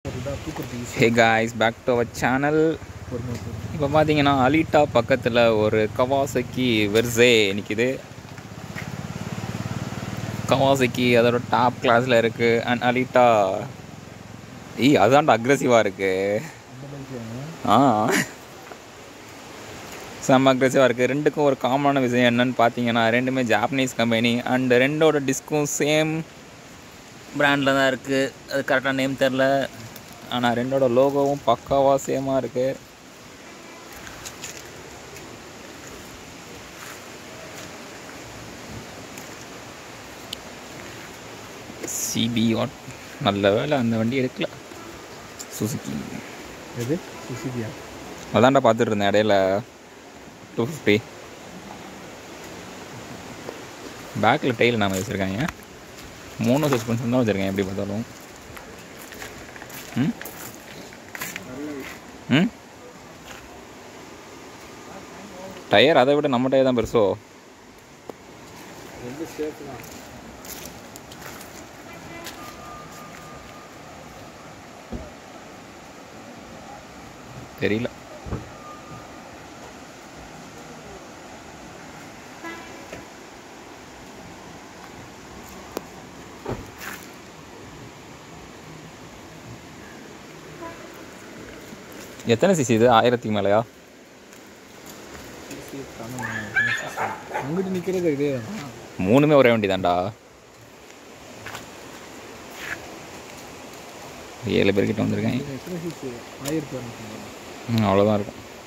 அதுதான் தூக்குறதுக்கு hey guys back to அவர் சேனல் பொறுமை பொறுமை இப்போ பார்த்தீங்கன்னா அலிட்டா பக்கத்தில் ஒரு கவாசக்கி வெர்சே நிற்கிது கவாசக்கி அதோட டாப் கிளாஸில் இருக்குது அண்ட் அலிட்டா ஈ அதான்டா அக்ரெசிவாக இருக்குது அந்த மாதிரி ஆ செம்ம அக்ரெசிவாக இருக்குது ரெண்டுக்கும் ஒரு காமனான விஷயம் என்னன்னு பார்த்தீங்கன்னா ரெண்டுமே ஜாப்பனீஸ் கம்பெனி அண்ட் ரெண்டோட டிஸ்க்கும் சேம் பிராண்டில் தான் இருக்குது அது கரெக்டாக நேம் தெரில ஆனால் ரெண்டோட லோகோவும் பக்காவாக சேமாக இருக்குது சிபி வாட் நல்ல வேலை அந்த வண்டி எடுக்கல சுசுக்கி எது சுசுகியா அதான்டா பார்த்துட்டு இருந்தேன் இடையில டூ ஃபிஃப்டி பேக்கில் டெய்ல் நாம வச்சுருக்காங்க மூணு சஸ்பென்ஷன் தான் வச்சுருக்கேன் எப்படி பார்த்தாலும் ம் ம் டயர் அதை விட நம்ம டயர் தான் பெருசோ ரொம்ப சேஃப் தான் தெரியல எத்தனை சிசி இது ஆயிரத்துக்கு மேலையா அங்கிட்டு நிற்கிறது இதே மூணுமே ஒரே வண்டி தான்டா ஏழு பேர்கிட்ட வந்திருக்கேன் எத்தனை சீட்டு ஆயிரத்தி இரநூத்தி ம், அவ்வளோதான் இருக்கும்